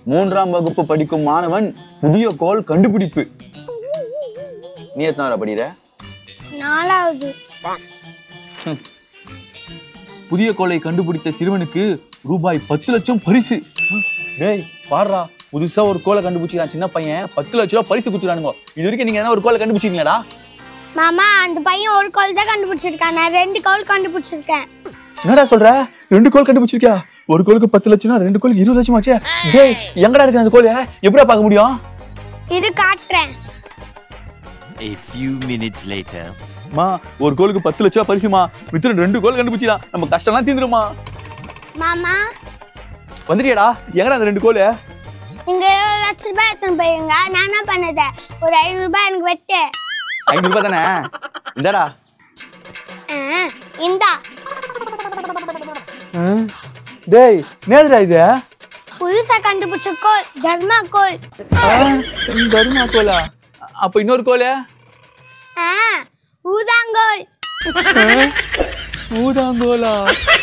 மூன்றாம் வகுப்பு படிக்கும் மாணவன் புதிய கோல் கண்டுபிடிப்பு நீ எத்தனை படிக்கிற நாலாவது புதிய கோலை கண்டுபிடித்த சிறுவனுக்கு ரூபாய் பத்து லட்சம் பரிசு டேய் பாடுறா புதுசா ஒரு கோலை கண்டுபிடிச்சிருக்கான் சின்ன பையன் பத்து லட்ச ரூபா பரிசு கொடுத்துறானுங்க இது வரைக்கும் நீங்க என்ன ஒரு கோலை கண்டுபிடிச்சிருக்கீங்களாடா மாமா அந்த பையன் ஒரு கோல் தான் கண்டுபிடிச்சிருக்கான் நான் ரெண்டு கோல் கண்டுபிடிச்சிருக்கேன் என்னடா சொல்ற ரெண்டு கோல் கண்டுபிடிச்சிருக்கியா ஒரு கோலுக்கு பத்து லட்சம்னா ரெண்டு கோலுக்கு இருபது லட்சம் ஆச்சே டேய் எங்கடா இருக்கு அந்த கோல் எப்படிடா பார்க்க முடியும் இது காட்டுறேன் A few minutes later. மா ஒரு கோலுக்கு பத்து லட்சம் ரூபா பரிசுமா வித்து ரெண்டு கோல் கண்டுபிடிச்சிடலாம் நம்ம கஷ்டம்லாம் தீந்துருமா மாமா வந்துட்டியாடா எங்கடா அந்த ரெண்டு கோலு நீங்க இருபது லட்ச ரூபாய் எடுத்துன்னு போயிருங்க நான் என்ன பண்ணது ஒரு ஐநூறு ரூபாய் எனக்கு வெட்டு ஐநூறு ரூபாய் தானே இந்தாடா ஆ, இந்தா டேய் நேரடா இது புதுசா கண்டுபிடிச்ச கோல் தர்மா கோல் தருமா கோலா அப்ப இன்னொரு கோலு ஆ, ஊதாங்கோல் ஊதாங்கோலா